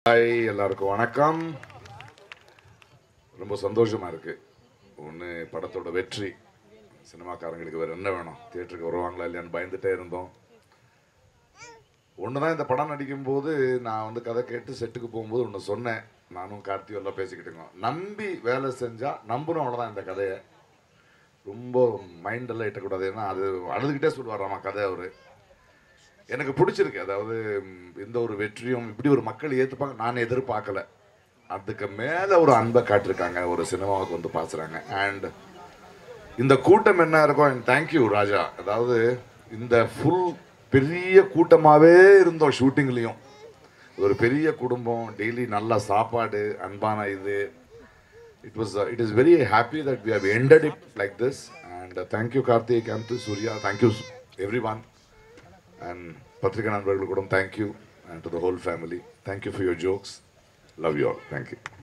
hi எல்லாருக்கும் வணக்கம் ரொம்ப சந்தோஷமா இருக்கு ஒன்று படத்தோட வெற்றி சினிமாக்காரங்களுக்கு வேற என்ன வேணும் தியேட்டருக்கு வருவாங்களா இல்லையான்னு பயந்துட்டே இருந்தோம் ஒன்று தான் இந்த படம் நடிக்கும்போது நான் வந்து கதை கேட்டு செட்டுக்கு போகும்போது ஒன்று சொன்னேன் நானும் கார்த்தியும் எல்லாம் பேசிக்கிட்டு இருக்கோம் நம்பி வேலை செஞ்சால் நம்பணும் அவ்வளோதான் இந்த கதையை ரொம்ப மைண்டெல்லாம் இட்டக்கூடாது ஏன்னா அது அழுதுகிட்டே சொல்லுவாராமா கதை அவர் எனக்கு பிடிச்சிருக்கு அதாவது ம், இந்த ஒரு வெற்றியும் இப்படி ஒரு மக்கள் ஏற்றுப்பாங்க நான் எதிர்பார்க்கல அதுக்கு மேலே ஒரு அன்பை காட்டியிருக்காங்க ஒரு சினிமாவுக்கு வந்து பாசுறாங்க அண்ட் இந்த கூட்டம் என்ன இருக்கும் அண்ட் தேங்க்யூ ராஜா அதாவது இந்த ஃபுல் பெரிய கூட்டமாகவே இருந்தோம் ஷூட்டிங்லேயும் ஒரு பெரிய குடும்பம் டெய்லி நல்ல சாப்பாடு அன்பான இது it was it is very happy that we have ended it like this and thank you Karthik and Suriya thank you everyone and பத்திரிகை நண்பர்கள் கூட thank you and to the whole family thank you for your jokes love you all thank you